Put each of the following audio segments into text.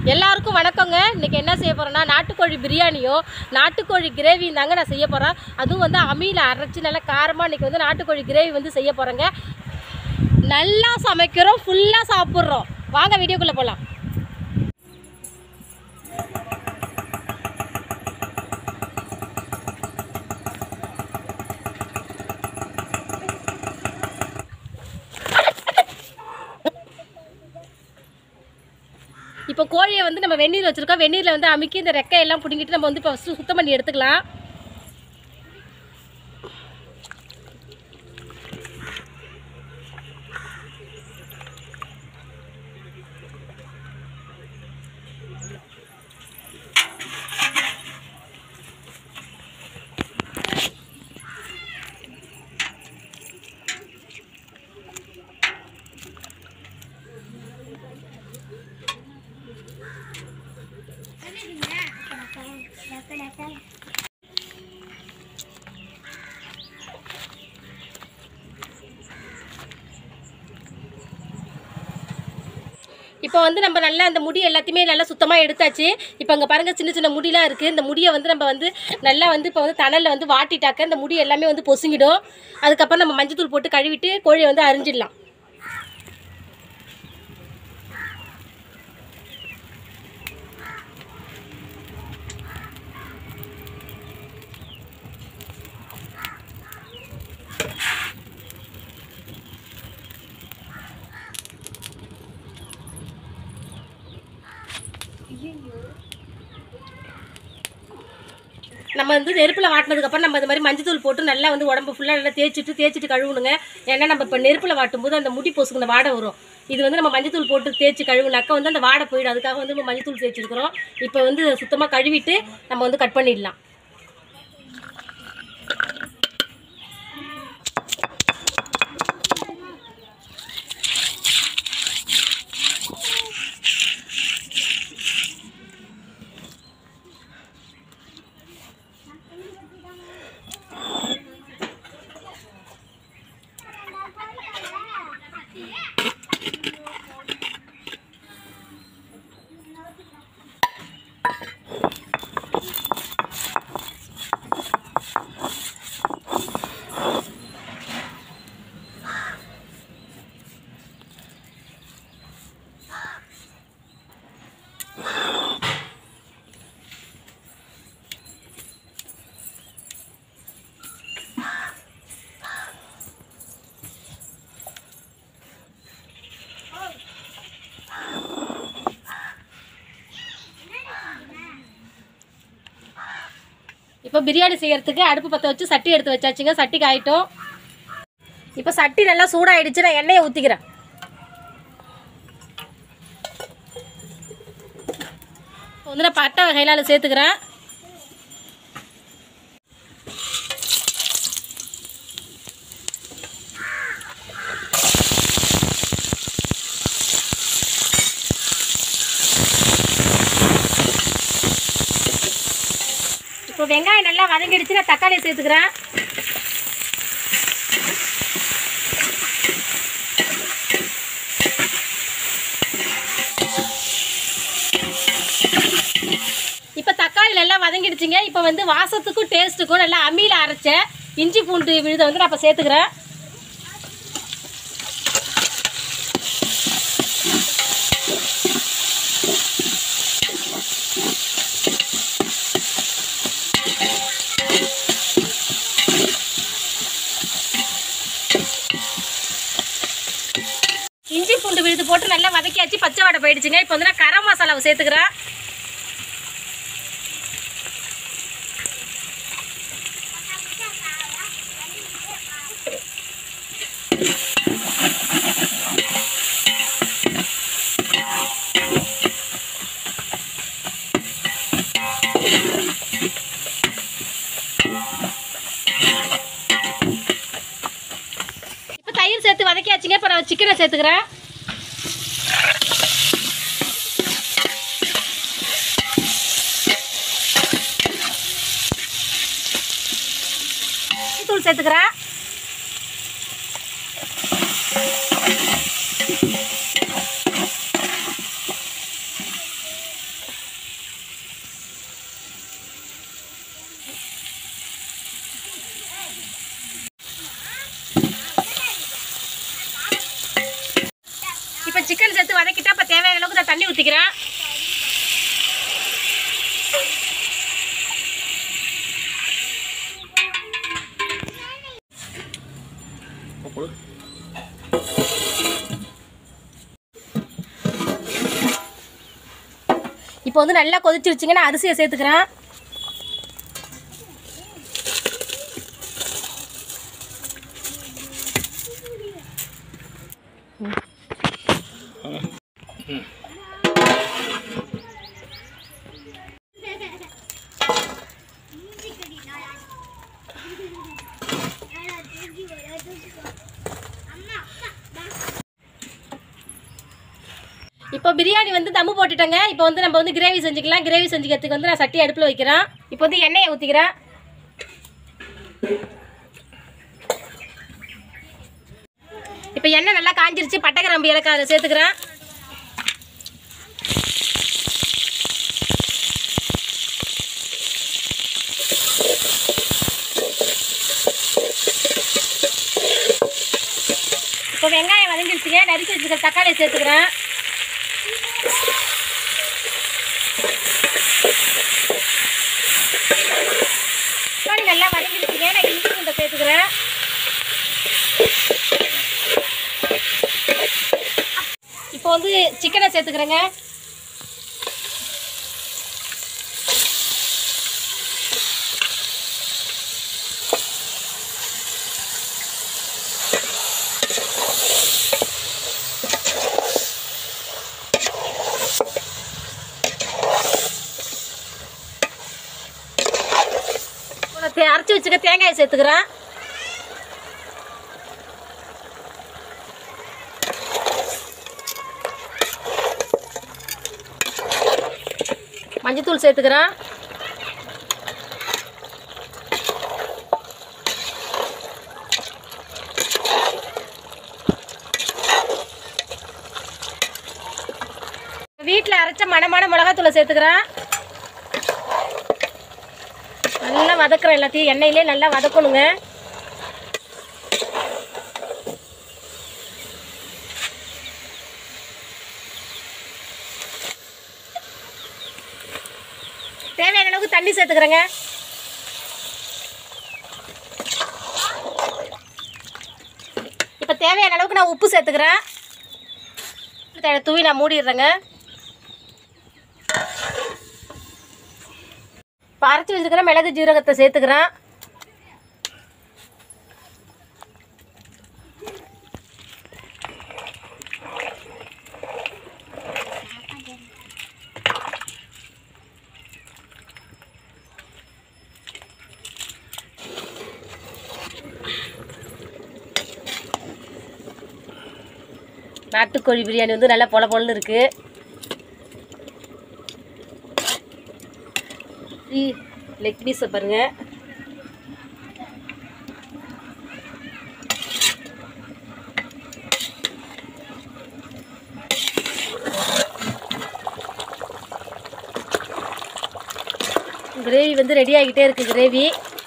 எல்லாருக்கும் வணக்கங்க இன்னைக்கு என்ன செய்ய போறேன்னா நாட்டுக்கோழி பிரியாணியும் நாட்டுக்கோழி கிரேவியும் தாங்க நான் செய்ய போறேன் அதுவும் வந்து அம்மியில் அரைச்சி நல்லா காரமாக இன்னைக்கு வந்து நாட்டுக்கோழி கிரேவி வந்து செய்ய போறேங்க நல்லா சமைக்கிறோம் ஃபுல்லாக சாப்பிட்றோம் வாங்க வீடியோக்குள்ளே போகலாம் இப்போ கோழியை வந்து நம்ம வெந்நீர் வச்சுருக்கோம் வெந்நீரில் வந்து அமுக்கி இந்த ரெக்கையெல்லாம் பிடுங்கிட்டு நம்ம வந்து இப்போ ஃபஸ்ட்டு சுத்தம் பண்ணி எடுத்துக்கலாம் இப்போ வந்து நம்ம நல்லா அந்த முடி எல்லாத்தையுமே நல்லா சுத்தமாக எடுத்தாச்சு இப்போ இங்கே பாருங்கள் சின்ன சின்ன முடியெலாம் இருக்குது இந்த முடியை வந்து நம்ம வந்து நல்லா வந்து இப்போ வந்து தணலில் வந்து வாட்டிட்டாக்க இந்த முடி எல்லாமே வந்து பொசுங்கிடும் அதுக்கப்புறம் நம்ம மஞ்சத்தூள் போட்டு கழுவிட்டு கோழியை வந்து அரிஞ்சிடலாம் நம்ம வந்து நெருப்பில் வாட்டினதுக்கப்புறம் நம்ம இந்த மாதிரி மஞ்சத்தூள் போட்டு நல்லா வந்து உடம்பு ஃபுல்லாக நல்லா தேய்ச்சிட்டு தேய்ச்சிட்டு கழுவணுங்க ஏன்னா நம்ம இப்போ நெருப்பில் வாட்டும் போது அந்த முடி பொசுக்குன வாடை வரும் இது வந்து நம்ம மஞ்சத்தூள் போட்டு தேய்ச்சி கழுவுனாக்கா வந்து அந்த வாடை போயிடும் அதுக்காக வந்து நம்ம மஞ்சத்தூள் தேய்ச்சிருக்கிறோம் இப்போ வந்து சுத்தமாக கழுவிட்டு நம்ம வந்து கட் பண்ணிடலாம் இப்போ பிரியாணி செய்யறதுக்கு அடுப்பு பற்ற வச்சு சட்டி எடுத்து வச்சாச்சுங்க சட்டி காயிட்டும் இப்போ சட்டி நல்லா சூடாயிடுச்சு நான் எண்ணெயை ஊற்றிக்கிறேன் இப்போ வந்து நான் பட்டை வகையில சேர்த்துக்கிறேன் இப்போ வெங்காயம் நல்லா வதங்கிடுச்சு நான் தக்காளியை சேர்த்துக்கிறேன் இப்போ தக்காளி நல்லா வதங்கிடுச்சுங்க இப்போ வந்து வாசத்துக்கும் டேஸ்ட்டுக்கும் நல்லா அம்மியில் அரைச்ச இஞ்சி பூண்டு விழுதை வந்து நான் இப்போ சேர்த்துக்கிறேன் இஞ்சி பூண்டு விழுது போட்டு நல்லா வதக்கியாச்சு பச்சை வாடை போயிடுச்சுங்க இப்போ வந்து நான் கரம் மசாலாவை சேர்த்துக்கிறேன் இப்போ தயிர் சேர்த்து வதக்கியாச்சுங்க இப்போ நான் சிக்கனை சேர்த்துக்கிறேன் தூள் சேர்த்துக்கிறேன் தண்ணி ஊற்றிக்கிறேன் போடு இப்போ வந்து நல்லா கொதிச்சிருச்சுங்க நான் அரிசியை சேர்த்துக்கிறேன் இப்போ பிரியாணி வந்து தம்மு போட்டுட்டேங்க இப்போ வந்து நம்ம வந்து கிரேவி செஞ்சுக்கலாம் கிரேவி செஞ்சுக்கிறதுக்கு வந்து நான் சட்டி அடுப்பில் வைக்கிறேன் இப்போ வந்து எண்ணெயை ஊற்றிக்கிறேன் இப்போ எண்ணெய் நல்லா காஞ்சிருச்சு பட்டை கிராம்பு இலக்க அதில் சேர்த்துக்கிறேன் இப்போ வெங்காயம் வதங்கிருச்சுங்க நறுக்கி வச்சுக்கிற தக்காளியை சேர்த்துக்கிறேன் தக்காளி நல்லா வதங்கிருச்சுங்க நான் இஞ்சி பூண்டை சேர்த்துக்கிறேன் இப்போ வந்து சிக்கனை சேர்த்துக்கிறேங்க தே- அரைச்சி வச்சுக்க தேங்காயை சேர்த்துக்கிறேன் மஞ்சத்தூள் சேர்த்துக்கிறேன் வீட்டில் அரைச்ச மணமான மிளகாத்தூளை சேர்த்துக்கிறேன் நல்லா வதக்குறேன் எல்லாத்தையும் எண்ணெயிலே நல்லா வதக்கணுங்க தேவையான அளவுக்கு தண்ணி சேர்த்துக்கிறேங்க இப்போ தேவையான அளவுக்கு நான் உப்பு சேர்த்துக்கிறேன் தே- தூவி நான் மூடிடுறேங்க இப்போ அரைச்சி வச்சுருக்கிற மிளகு ஜீரகத்தை சேர்த்துக்கிறேன் நாட்டுக்கோழி பிரியாணி வந்து நல்லா பொல பொலன்னு இருக்குது லெக் பீஸை பாருங்கள் கிரேவி வந்து ரெடி ஆகிட்டே இருக்குது கிரேவி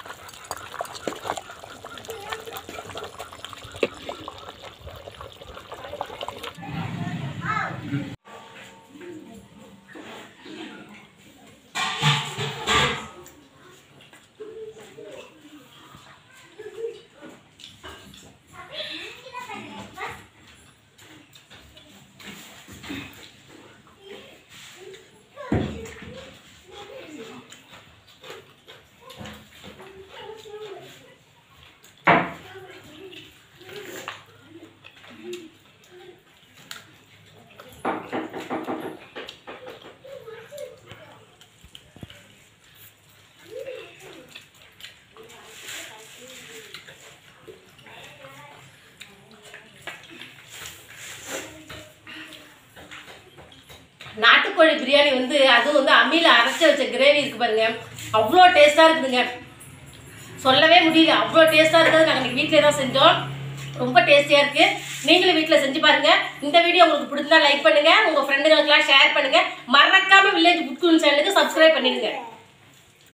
நாட்டுக்கோழி பிரியாணி வந்து அதுவும் வந்து அம்மியில் அரைச்சி வச்ச கிரேவி இருக்கு பாருங்க அவ்வளோ டேஸ்ட்டாக இருக்குதுங்க சொல்லவே முடியல அவ்வளோ டேஸ்ட்டாக இருக்குது நாங்கள் இன்னைக்கு வீட்டிலே தான் செஞ்சோம் ரொம்ப டேஸ்டியாக இருக்குது நீங்களும் வீட்டில் செஞ்சு பாருங்கள் இந்த வீடியோ உங்களுக்கு பிடிச்சிருந்தா லைக் பண்ணுங்கள் உங்கள் ஃப்ரெண்டுங்களுக்கெல்லாம் ஷேர் பண்ணுங்கள் மறக்காமல் வில்லேஜ் புட்குன் சேனலுக்கு சப்ஸ்கிரைப் பண்ணிடுங்க